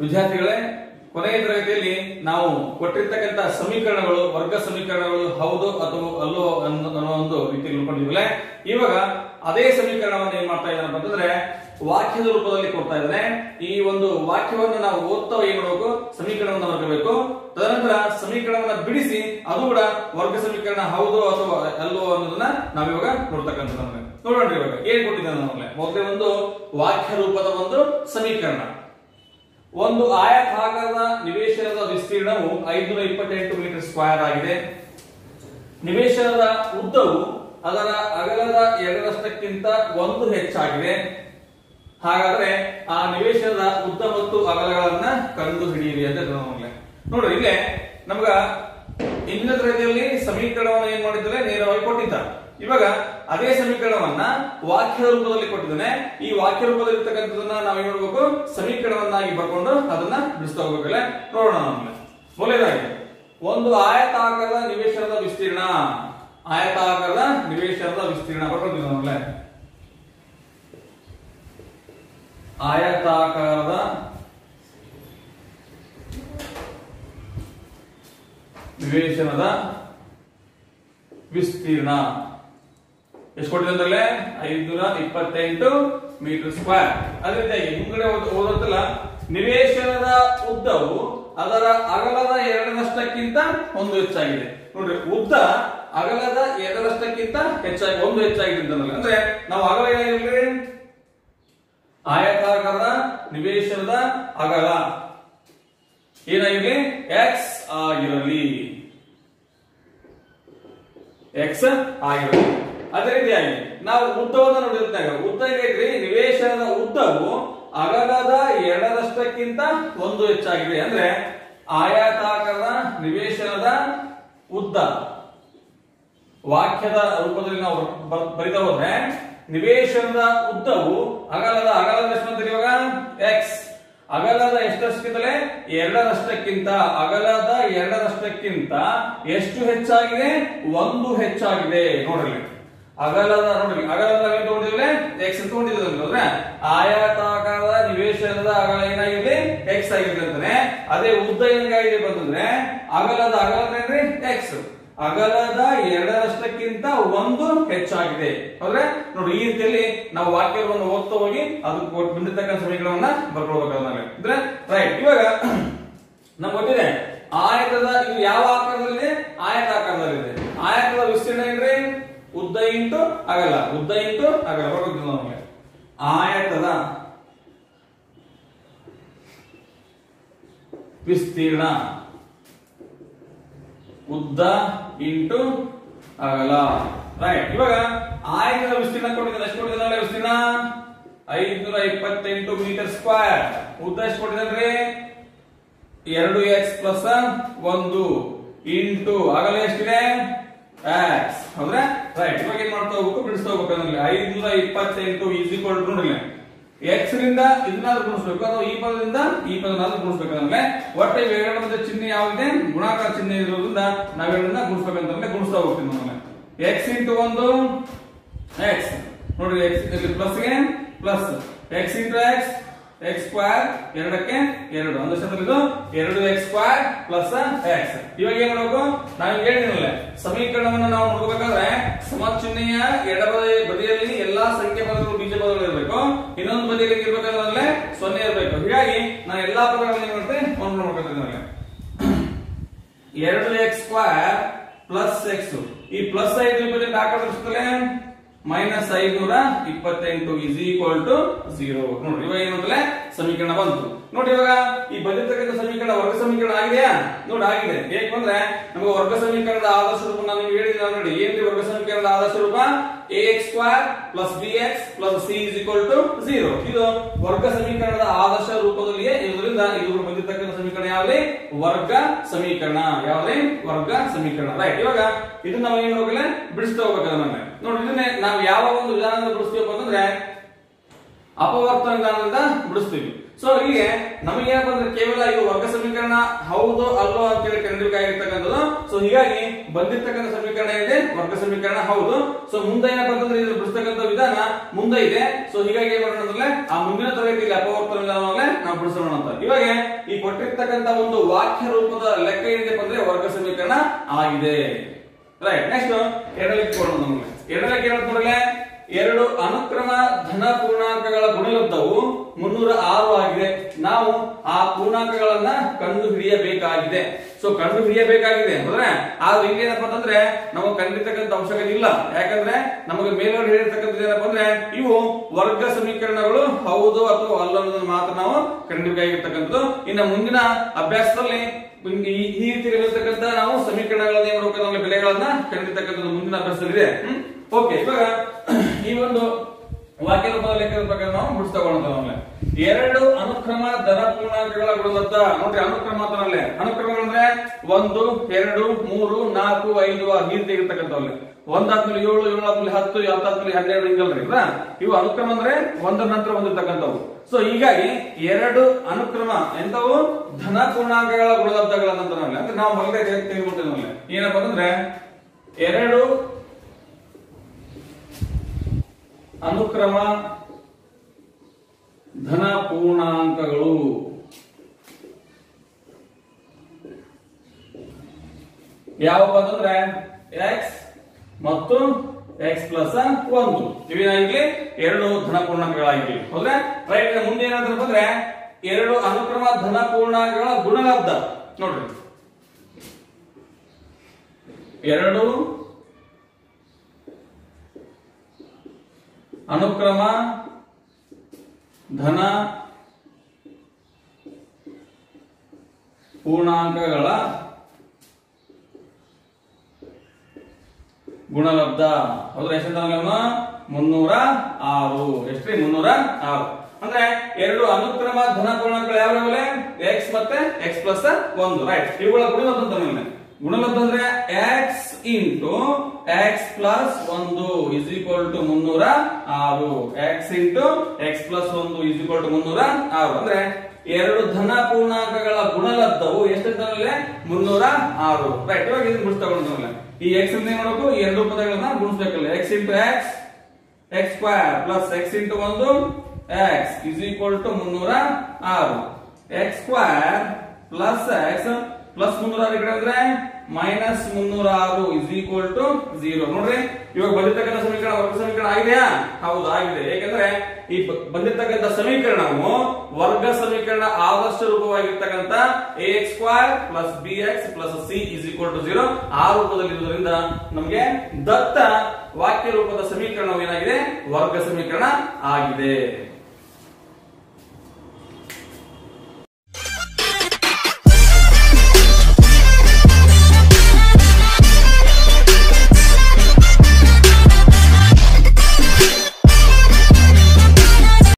ವಿದ್ಯಾರ್ಥಿಗಳೇ ಕೊನೆಯ ತರಗತಿಯಲ್ಲಿ ನಾವು ಕೊಟ್ಟಿರ್ತಕ್ಕಂಥ ಸಮೀಕರಣಗಳು ವರ್ಗ ಸಮೀಕರಣಗಳು ಹೌದು ಅಥವಾ ಅಲ್ಲೋ ಅನ್ನೋ ಅನ್ನೋ ಒಂದು ರೀತಿಯಲ್ಲಿ ತಿಳ್ಕೊಂಡಿದ್ವಲ್ಲ ಇವಾಗ ಅದೇ ಸಮೀಕರಣವನ್ನು ಏನ್ ಮಾಡ್ತಾ ಇದ್ದಾನೆ ಅಂತಂದ್ರೆ ವಾಕ್ಯದ ರೂಪದಲ್ಲಿ ಕೊಡ್ತಾ ಇದ್ದಾನೆ ಈ ಒಂದು ವಾಕ್ಯವನ್ನು ನಾವು ಓದ್ತಾ ಏನ್ ಮಾಡಬೇಕು ಸಮೀಕರಣವನ್ನು ಬರ್ಕೋಬೇಕು ತದನಂತರ ಸಮೀಕರಣವನ್ನ ಬಿಡಿಸಿ ಅದು ಕೂಡ ವರ್ಗ ಸಮೀಕರಣ ಹೌದು ಅಥವಾ ಅಲ್ಲೋ ಅನ್ನೋದನ್ನ ನಾವಿವಾಗ ನೋಡ್ತಕ್ಕಂಥದ್ದು ನಮ್ಗೆ ನೋಡೋಣ ಇವಾಗ ಏನ್ ಕೊಟ್ಟಿದ್ದಾನೆ ನಮಗೆ ಮೊದಲೇ ಒಂದು ವಾಕ್ಯ ರೂಪದ ಒಂದು ಸಮೀಕರಣ ಒಂದು ಆಯತಾಕಾರದ ನಿವೇಶನದ ವಿಸ್ತೀರ್ಣವು ಐದುನೂರ ಇಪ್ಪತ್ತೆಂಟು ಮೀಟರ್ ಸ್ಕ್ವೇರ್ ಆಗಿದೆ ನಿವೇಶನದ ಉದ್ದವು ಅದರ ಅಗಲದ ಎರಡರಷ್ಟಕ್ಕಿಂತ ಒಂದು ಹೆಚ್ಚಾಗಿದೆ ಹಾಗಾದ್ರೆ ಆ ನಿವೇಶನದ ಉದ್ದ ಮತ್ತು ಅಗಲಗಳನ್ನ ಕಂಡು ಹಿಡಿಯಿರಿ ಅಂತ ನಮಗೆ ನೋಡ್ರಿ ಇಲ್ಲೇ ನಮ್ಗ ಇಂದಿನ ತರಗತಿಯಲ್ಲಿ ಸಮೀಕರಣವನ್ನು ಏನ್ ಮಾಡಿದ್ರೆ ನೇರವಾಗಿ ಕೊಟ್ಟಿದ್ದ ಇವಾಗ ಅದೇ ಸಮೀಕರಣವನ್ನ ವಾಕ್ಯ ರೂಪದಲ್ಲಿ ಕೊಟ್ಟಿದ್ದಾನೆ ಈ ವಾಕ್ಯ ರೂಪದಲ್ಲಿ ಇರ್ತಕ್ಕಂಥದನ್ನ ನಾವು ಏನ್ ಮಾಡ್ಬೇಕು ಸಮೀಕರಣವನ್ನಾಗಿ ಬರ್ಕೊಂಡು ಅದನ್ನ ಬಿಡಿಸ್ತಾ ಹೋಗ್ಬೇಕಲ್ಲ ನೋಡೋಣ ನಮ್ಗೆ ಮೊದಲನೇದಾಗಿ ಒಂದು ಆಯತಾಕಾರದ ನಿವೇಶನದ ವಿಸ್ತೀರ್ಣ ಆಯತಾಕಾರದ ನಿವೇಶನದ ವಿಸ್ತೀರ್ಣ ಬರ್ಕೊಂಡಿದ್ದ ನಮ್ಗೆ ಆಯತಾಕಾರದ ನಿವೇಶನದ ವಿಸ್ತೀರ್ಣ ಎಷ್ಟು ಕೊಟ್ಟಿದೆ ಅಂದ್ರೆ ಐದುನೂರ ಇಪ್ಪತ್ತೆಂಟು ಮೀಟರ್ ಸ್ಕ್ವೇರ್ ಅದೇ ರೀತಿಯಾಗಿ ಮುಂಗಡೆ ಓದುತ್ತಲ್ಲ ನಿವೇಶನದ ಉದ್ದವು ಅದರ ಅಗಲದ ಎರಡರಷ್ಟಕ್ಕಿಂತ ಒಂದು ಹೆಚ್ಚಾಗಿದೆ ನೋಡ್ರಿ ಉದ್ದ ಅಗಲದ ಎರಡರಷ್ಟಕ್ಕಿಂತ ಹೆಚ್ಚಾಗಿ ಒಂದು ಹೆಚ್ಚಾಗಿದೆ ಅಂತಂದ್ರೆ ಅಂದ್ರೆ ನಾವು ಅಗಲ ಏನಾಗಿರ್ಲಿ ಆಯತಾಕಾರದ ನಿವೇಶನದ ಅಗಲ ಏನಾಗಿರ್ಲಿ ಎಕ್ಸ್ ಆಗಿರಲಿ ಎಕ್ಸ್ ಆಗಿರಲಿ ಅದೇ ರೀತಿಯಾಗಿ ನಾವು ಉದ್ದವನ್ನು ನೋಡಿದಾಗ ಉದ್ದ ಏನೈತ್ರಿ ನಿವೇಶನದ ಉದ್ದವು ಅಗಲದ ಎರಡರಷ್ಟಕ್ಕಿಂತ ಒಂದು ಹೆಚ್ಚಾಗಿದೆ ಅಂದ್ರೆ ಆಯತಾಕಾರದ ನಿವೇಶನದ ಉದ್ದ ವಾಕ್ಯದ ರೂಪದಲ್ಲಿ ನಾವು ಬ- ಬರಿತಾ ಹೋದ್ರೆ ನಿವೇಶನದ ಉದ್ದವು ಅಗಲದ ಅಗಲದ ಎಷ್ಟು ಅಂತೀರಿ ಇವಾಗ ಎಕ್ಸ್ ಅಗಲದ ಎಷ್ಟರಷ್ಟಕ್ಕಿಂತಲೇ ಎರಡರಷ್ಟಕ್ಕಿಂತ ಅಗಲದ ಎರಡರಷ್ಟಕ್ಕಿಂತ ಎಷ್ಟು ಹೆಚ್ಚಾಗಿದೆ ಒಂದು ಹೆಚ್ಚಾಗಿದೆ ನೋಡ್ರಿ ಅಗಲದ ನೋಡ್ರಿ ಅಗಲದ ಏನು ತಗೊಂಡಿದ್ವಿ ಎಕ್ಸ್ ತಗೊಂಡಿದ್ವಿ ಅಂತಂದ್ರೆ ಆಯತಾಕಾರದ ನಿವೇಶನದ ಅಗಲ ಏನಾಗಿದೆ ಎಕ್ಸ್ ಆಗಿದೆ ಅಂತಾನೆ ಅದೇ ಉದ್ದ ಏನಾಗಿದೆ ಬಂತಂದ್ರೆ ಅಗಲದ ಅಗಲದ ಏನ್ರಿ ಎಕ್ಸ್ ಅಗಲದ ಎರಡರಷ್ಟಕ್ಕಿಂತ ಒಂದು ಹೆಚ್ಚಾಗಿದೆ ಅಂದ್ರೆ ನೋಡಿ ಈ ರೀತಿಯಲ್ಲಿ ನಾವು ವಾಕ್ಯವನ್ನು ಓದ್ತಾ ಹೋಗಿ ಅದಕ್ಕೆ ಕೊಟ್ಟು ಬಂದಿರ್ತಕ್ಕಂಥ ಸಮೀಕರಣವನ್ನ ಬರ್ಕೊಳ್ಬೇಕಾದ್ರೆ ಅಂದ್ರೆ ರೈಟ್ ಇವಾಗ ನಮ್ಗೆ ಗೊತ್ತಿದೆ ಆಯತದ ಇದು ಯಾವ ಆಕಾರದಲ್ಲಿದೆ ಆಯತ ಆಕಾರದಲ್ಲಿದೆ ಆಯತದ ವಿಸ್ತೀರ್ಣ ಏನ್ರಿ ಉದ್ದ ಇಂಟು ಅಗಲ ಉದ್ದ ಇಂಟು ಅಗಲ ಬರ್ಬೇಕು ನಮಗೆ ಆಯತದ ವಿಸ್ತೀರ್ಣ ಉದ್ದ ಇಂಟು ಅಗಲ ರೈಟ್ ಇವಾಗ ಆಯತದ ವಿಸ್ತೀರ್ಣ ಕೊಟ್ಟಿದ್ದಾನೆ ಎಷ್ಟು ಕೊಟ್ಟಿದ್ದಾನೆ ವಿಸ್ತೀರ್ಣ ಐದ್ನೂರ ಇಪ್ಪತ್ತೆಂಟು ಮೀಟರ್ ಸ್ಕ್ವೇರ್ ಉದ್ದ ಎಷ್ಟು ಕೊಟ್ಟಿದ್ದಾನ್ರಿ ಎರಡು ಎಕ್ಸ್ ಪ್ಲಸ್ ಒಂದು ಇಂಟು ಅಗಲ ಎಷ್ಟಿದೆ ಎಕ್ಸ್ ಹೌದ್ರೆ ರೈಟ್ ಇವಾಗ ಏನ್ ಮಾಡ್ತಾ ಹೋಗ್ಬೇಕು ಬಿಡಿಸ್ತಾ ಹೋಗ್ಬೇಕು ಅಂದ್ರೆ ಐದ್ನೂರ ಇಪ್ಪತ್ತೆಂಟು ಈಸ್ ಈಕ್ವಲ್ ಟು ನೋಡಿಲ್ಲ ಎಕ್ಸ್ ರಿಂದ ಇದನ್ನಾದ್ರೂ ಗುಣಿಸ್ಬೇಕು ಅಥವಾ ಈ ಪದದಿಂದ ಈ ಪದನಾದ್ರೂ ಗುಣಿಸ್ಬೇಕಂದ್ರೆ ಒಟ್ಟೆ ಇವೆರಡರ ಮಧ್ಯೆ ಚಿಹ್ನೆ ಯಾವಿದೆ ಗುಣಾಕಾರ ಚಿಹ್ನೆ ಇರೋದ್ರಿಂದ ನಾವೆರಡನ್ನ ಗುಣಿಸ್ಬೇಕಂತಂದ್ರೆ ಗುಣಿಸ್ತಾ ಹೋಗ್ತೀವಿ ನಮ್ಮನ್ನ ಎಕ್ಸ್ ಇಂಟು ಒಂದು ಎಕ್ಸ್ ನೋಡ್ರಿ ಎಕ್ಸ್ ಇಲ್ಲಿ ಪ್ಲಸ್ ಗೆ plus X into X X square ಎರಡಕ್ಕೆ ಎರಡು ಒಂದು ಇದು ಎರಡು ಎಕ್ಸ್ ಸ್ಕ್ವೇರ್ ಪ್ಲಸ್ ಎಕ್ಸ್ ಇವಾಗ ಏನ್ ಮಾಡ್ಬೇಕು ನಾವು ಹೇಳಿದ್ನಲ್ಲ ಸಮೀಕರಣವನ್ನು ನಾವು ನೋಡ್ಬೇಕಾದ್ರೆ ಸಮ ಚಿಹ್ನೆಯ ಎಡಬದಿ ಬದಿಯಲ್ಲಿ ಎಲ್ಲಾ ಸಂಖ್ಯೆ ಪದಗಳು ಬೀಜ ಪದಗಳು ಇರಬೇಕು ಇನ್ನೊಂದು ಬದಿಯಲ್ಲಿ ಇರ್ಬೇಕಾದ್ರೆ ಸೊನ್ನೆ ಇರಬೇಕು ಹೀಗಾಗಿ ನಾನು ಎಲ್ಲಾ ಪದಗಳನ್ನು ಏನ್ ಮಾಡ್ತೇನೆ ಒಂದು ಮಾಡ್ಕೊತೀನಿ ಎರಡು ಎಕ್ಸ್ ಸ್ಕ್ವೇರ್ ಪ್ಲಸ್ ಎಕ್ಸ್ ಈ ಪ್ಲಸ್ ಐದು ಇಪ್ಪತ್ತೆಂಟು ಹಾಕೋದ್ರೆ ಮೈನಸ್ ಐನೂರ ಇಪ್ಪತ್ತೆಂಟು ಇಸ್ ಈಕ್ವಲ್ ಟು ಜೀರೋ ನೋಡ್ರಿ ಇವಾಗ ಏನಂದ್ರೆ ಸಮೀಕರಣ ಬಂತು ನೋಡಿ ಇವಾಗ ಈ ಬಂದಿರ್ತಕ್ಕಂಥ ಸಮೀಕರಣ ವರ್ಗ ಸಮೀಕರಣ ಆಗಿದೆಯಾ ನೋಡಿ ಆಗಿದೆ ಯಾಕಂದ್ರೆ ನಮಗೆ ವರ್ಗ ಸಮೀಕರಣದ ಆದರ್ಶ ರೂಪ ನಾನು ನಿಮ್ಗೆ ಹೇಳಿದ್ದೀನಿ ಆಲ್ರೆಡಿ ಏನ್ರಿ ವರ್ಗ ಸಮೀಕರಣದ ಆದರ್ಶ ರೂಪ A X square plus B X plus C is equal to zero ಇದು ವರ್ಗ ಸಮೀಕರಣದ ಆದರ್ಶ ರೂಪದಲ್ಲಿಯೇ ಇರೋದ್ರಿಂದ ಇದು ಬಂದಿರ್ತಕ್ಕಂಥ ಸಮೀಕರಣ ಯಾವ್ದೇ ವರ್ಗ ಸಮೀಕರಣ ಯಾವ್ದೇ ವರ್ಗ ಸಮೀಕರಣ ರೈಟ್ ಇವಾಗ ಇದನ್ನ ನಾವು ಏನ್ ಹೋಗಲ್ಲ ಬಿಡಿಸ್ತಾ ಹೋಗ್ಬೇಕು ಅದನ್ನ ನೋಡಿ ಇದನ್ನೇ ನಾವು ಯಾವ ಒಂದು ವಿಧಾನದಿಂದ ಬಿಡಿಸ್ತೀವಪ್ಪ ಅಂತಂದ್ರೆ ಅಪವರ್ತನ ವಿಧಾನದಿಂದ ಬಿಡಿಸ್ತೀವಿ ಸೊ ಹೀಗೆ ನಮಗೆ ಏನಪ್ಪ ಅಂದ್ರೆ ಕೇವಲ ಇದು ವರ್ಗ ಸಮೀಕರಣ ಹೌದು ಅಲ್ಲೋ ಅಂತೇಳಿ ಕಂಡಿಬೇಕಾಗಿರ್ತಕ್ಕಂಥದ್ದು ಸೊ ಹೀಗಾಗಿ ಬಂದಿರ್ತಕ್ಕಂಥ ಸಮೀಕರಣ ಇದೆ ವರ್ಗ ಸಮೀಕರಣ ಹೌದು ಸೊ ಮುಂದೆ ಏನಪ್ಪ ಅಂತಂದ್ರೆ ಇದು ಬಿಡಿಸ್ತಕ್ಕಂಥ ವಿಧಾನ ವಿಧಾನ ಮುಂದೆ ಇದೆ ಸೊ ಹೀಗಾಗಿ ಏನ್ ಮಾಡೋಣ ಅಂದ್ರೆ ಆ ಮುಂದಿನ ತರಗತಿಯಲ್ಲಿ ಅಪವರ್ತನ ವಿಧಾನವನ್ನೇ ನಾವು ಬಿಡಿಸೋಣ ಅಂತ ಇವಾಗ ಈ ಕೊಟ್ಟಿರ್ತಕ್ಕಂತ ಒಂದು ವಾಕ್ಯ ರೂಪದ ಲೆಕ್ಕ ಏನಿದೆ ಅಂದ್ರೆ ವರ್ಗ ಸಮೀಕರಣ ಆಗಿದೆ ರೈಟ್ ನೆಕ್ಸ್ಟ್ ಎರಡಕ್ಕೆ ಕೊಡೋಣ ನಮಗೆ ಎರಡಕ್ಕೆ ಏನಂತ ನೋಡಲೆ ಎರಡು ಅನುಕ್ರಮ ಧನ ಪೂರ್ಣಾಂಕಗಳ ಗುಣಲಬ್ಧವು ಮುನ್ನೂರ ಆರು ಆಗಿದೆ ನಾವು ಆ ಪೂರ್ಣಾಂಕಗಳನ್ನ ಕಂಡು ಹಿಡಿಯಬೇಕಾಗಿದೆ ಸೊ ಕಂಡು ಹಿಡಿಯಬೇಕಾಗಿದೆ ಅಂದ್ರೆ ಆದ್ರೆ ಇಲ್ಲೇನಪ್ಪ ಅಂತಂದ್ರೆ ನಾವು ಕಂಡಿರ್ತಕ್ಕಂಥ ಅವಶ್ಯಕತೆ ಇಲ್ಲ ಯಾಕಂದ್ರೆ ನಮಗೆ ಮೇಲ್ಗಡೆ ಹೇಳಿರ್ತಕ್ಕಂಥದ್ದು ಏನಪ್ಪ ಅಂದ್ರೆ ಇವು ವರ್ಗ ಸಮೀಕರಣಗಳು ಹೌದು ಅಥವಾ ಅಲ್ಲ ಅನ್ನೋದನ್ನ ಮಾತ್ರ ನಾವು ಕಂಡಿಬೇಕಾಗಿರ್ತಕ್ಕಂಥದ್ದು ಇನ್ನು ಮುಂದಿನ ಅಭ್ಯಾಸದಲ್ಲಿ ಈ ಈ ರೀತಿ ಇರತಕ್ಕಂತ ನಾವು ಸಮೀಕರಣಗಳನ್ನ ಏನ್ ಮಾಡ್ಬೇಕು ಅಂದ್ರೆ ಬೆಲೆಗಳನ್ನ ಕಂಡಿರ್ತಕ್ಕಂಥದ್ದು ಮುಂದಿನ ಅಭ್ಯಾಸದಲ್ಲಿದೆ ಓಕೆ ಇವಾಗ ಈ ಒಂದು ವಾಕ್ಯ ರೂಪದ ಲೆಕ್ಕದ ಪ್ರಕಾರ ನಾವು ಬಿಡಿಸ್ತಾ ಹೋಗೋಣ ಎರಡು ಅನುಕ್ರಮ ದರ ಪೂರ್ಣಾಂಕಗಳ ಗುಣಲಬ್ಧ ನೋಡ್ರಿ ಅನುಕ್ರಮ ಅಂತನಲ್ಲೇ ಅನುಕ್ರಮಗಳಂದ್ರೆ ಒಂದು ಎರಡು ಮೂರು ನಾಲ್ಕು ಐದು ಆ ಈ ರೀತಿ ಇರ್ತಕ್ಕಂಥವಲ್ಲಿ ಒಂದಾದ್ಮೇಲೆ ಏಳು ಏಳಾದ್ಮೇಲೆ ಹತ್ತು ಹತ್ತಾದ್ಮೇಲೆ ಹನ್ನೆರಡು ಹಿಂಗಲ್ರಿ ಇವ್ರ? ಇವು ಅನುಕ್ರಮ ಅಂದ್ರೆ ಒಂದರ ನಂತರ ಒಂದಿರ್ತಕ್ಕಂಥವು ಸೊ ಹೀಗಾಗಿ ಎರಡು ಅನುಕ್ರಮ ಎಂತವು ಧನ ಪೂರ್ಣಾಂಕಗಳ ಗುಣಲಬ್ಧಗಳಂತ ಅಂದ್ರೆ ನಾವು ಮೊದಲೇ ತೆಗೆದುಬಿಟ್ಟಿದ್ವಿ ಏನಪ್ಪ ಅಂತಂದ್ರೆ ಎರಡು ಅನುಕ್ರಮ ಧನ ಪೂರ್ಣಾಂಕಗಳು ಯಾವಪ್ಪ ಅಂತಂದ್ರೆ ಎಕ್ಸ್ ಮತ್ತು ಎಕ್ಸ್ ಪ್ಲಸ್ ಒಂದು ಇವೇನಾಗಿರ್ಲಿ ಎರಡು ಧನ ಪೂರ್ಣಾಂಕಗಳಾಗಿರ್ಲಿ ಹೌದ್ರೆ ರೈಟ್ ಮುಂದೆ ಏನಾದ್ರು ಬಂದ್ರೆ ಎರಡು ಅನುಕ್ರಮ ಧನ ಪೂರ್ಣಾಂಕಗಳ ಗುಣಲಬ್ಧ ನೋಡ್ರಿ ಎರಡು ಅನುಕ್ರಮ ಧನ ಪೂರ್ಣಾಂಕಗಳ ಗುಣಲಬ್ಧ ಹೌದ್ರ ಎಷ್ಟು ಮುನ್ನೂರ ಆರು ಎಷ್ಟ್ರಿ ಮುನ್ನೂರ ಆರು ಅಂದ್ರೆ ಎರಡು ಅನುಕ್ರಮ ಧನ ಪೂರ್ಣಾಂಕಗಳು ಯಾವ್ಯಾವಲೆ ಎಕ್ಸ್ ಮತ್ತೆ ಎಕ್ಸ್ ಪ್ಲಸ್ ಒಂದು ರೈಟ್ ಇವುಗಳ ಗುಣಲಬ್ಧ ಅಂತ ಮೇಲೆ ಗುಣಲಬ್ಧ ಅಂದ್ರೆ ಎಕ್ಸ್ ಇಂಟು ಎಕ್ಸ್ ಪ್ಲಸ್ ಒಂದು ಇಸ್ ಈಕ್ವಲ್ ಟು ಮುನ್ನೂರ ಆರು ಎಕ್ಸ್ ಇಂಟು ಎಕ್ಸ್ ಪ್ಲಸ್ ಒಂದು ಇಸ್ ಈಕ್ವಲ್ ಟು ಮುನ್ನೂರ ಆರು ಅಂದ್ರೆ ಎರಡು ಧನ ಪೂರ್ಣಾಂಕಗಳ ಗುಣಲಬ್ಧವು ಎಷ್ಟಂತಂದ್ರೆ ಮುನ್ನೂರ ಆರು ರೈಟ್ ಇವಾಗ ಇದನ್ನ ಗುಣಿಸ್ತಾ ಈ ಎಕ್ಸ್ ಅಂತ ಏನ್ ಮಾಡ್ಬೇಕು ಈ ಎರಡು ಪದಗಳನ್ನ ಗುಣಿಸ್ಬೇಕಲ್ಲ X into X X square plus X into ಒಂದು ಎಕ್ಸ್ ಇಸ್ ಈಕ್ವಲ್ ಟು ಮುನ್ನೂರ ಆರು X square plus X plus ಮುನ್ನೂರ ಆರು ಈ ಕಡೆ ಅಂದ್ರೆ ಮೈನಸ್ ಮುನ್ನೂರ ಆರು ಇಸ್ ಈಕ್ವಲ್ ಟು ಜೀರೋ ನೋಡ್ರಿ ಇವಾಗ ಬಂದಿರ್ತಕ್ಕಂಥ ಸಮೀಕರಣ ವರ್ಗ ಸಮೀಕರಣ ಆಗಿದೆಯಾ ಹೌದು ಆಗಿದೆ ಏಕೆಂದ್ರೆ ಈ ಬ- ಬಂದಿರ್ತಕ್ಕಂಥ ಸಮೀಕರಣವು ವರ್ಗ ಸಮೀಕರಣ ಆದರ್ಶ ರೂಪವಾಗಿರ್ತಕ್ಕಂಥ A X square plus B X plus C is equal to zero ಆ ರೂಪದಲ್ಲಿ ಇರುವುದರಿಂದ ನಮಗೆ ದತ್ತ ವಾಕ್ಯ ರೂಪದ ಸಮೀಕರಣವು ಏನಾಗಿದೆ ವರ್ಗ ಸಮೀಕರಣ ಆಗಿದೆ